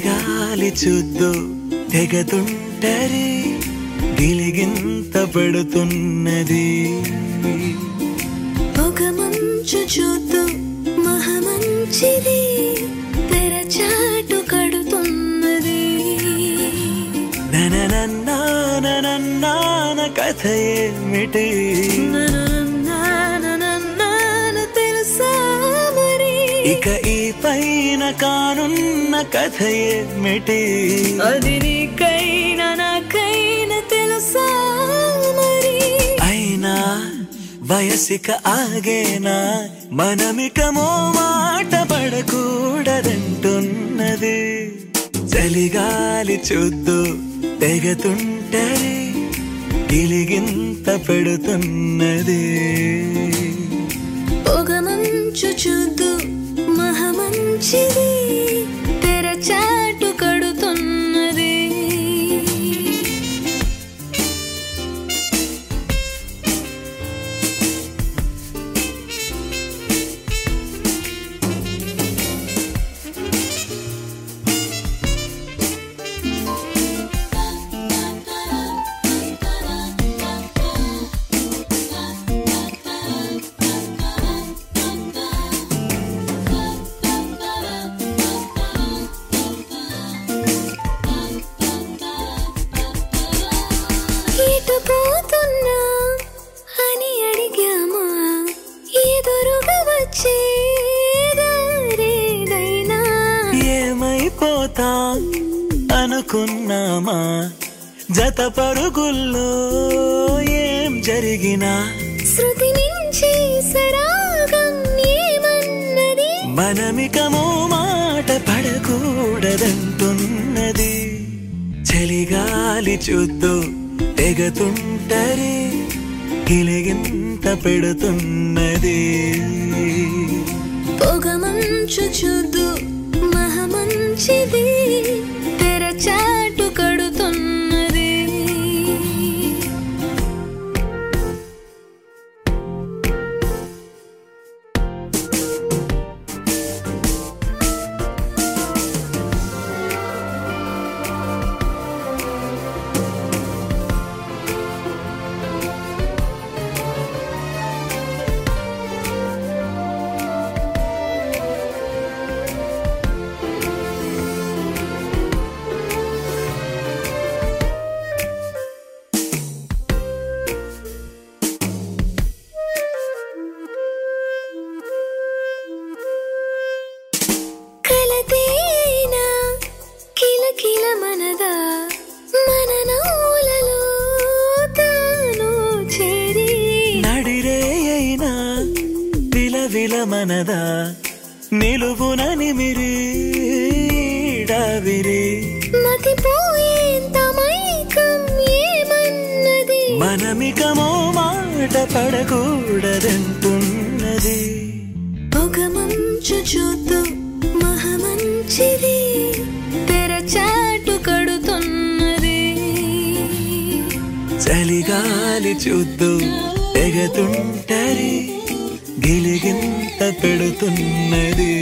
చలిగాలి చూద్దు తెగతుంటరి గిలిగింత పడుతున్నది పొగ మంచు చూద్దు మహమంచిది తెరచాటు కడుతున్నది నననన్నాన కథ ఏమిటి నననననననన తెలుసా మరి ఇక ఈ పైన కానున్న కథ ఏమిటి అది నీకైనా నాకైనా తెలుసా మరి అయినా వయసిక ఆగేనా మనమికమో మాట పడకూడదంటున్నది చలిగాలి చూద్దు తెగతుంటరి గిలిగింత పెడుతున్నది పొగ మంచు చూద్దు మహమంచిది తెరచాటు కడుతున్నది ఇటు పోతున్నా అని అడిగామా ఎదురుగా వచ్చే దారేదైనా ఏమైపోతా అనుకున్నామా జత పరుగుల్లో ఏం జరిగినా శృతి మించి సరాగం ఏమన్నది మనమికమో మాట పడకూడదంటున్నది చలిగాలి చూద్దు తెగతుంటరి గిలిగింత పెడుతున్నది పొగ మంచు చూద్దు మహమంచిది తెరచాటు కడుతున్నది కలతేనా కిలకిల మనదా మన నవ్వులలో తాను చేరి నడిరే అయినా విలవిల మనదా నిలువున నిమిరి డవిరి మతిపోయేంత మైకం ఏమన్నది మనమికమో మాట పడకూడదంటున్నది పొగ మంచు చూద్దు మహమంచిది తెరచాటు కడుతున్నది చలిగాలి చూద్దు తెగతుంటరి గిలిగింత పెడుతున్నది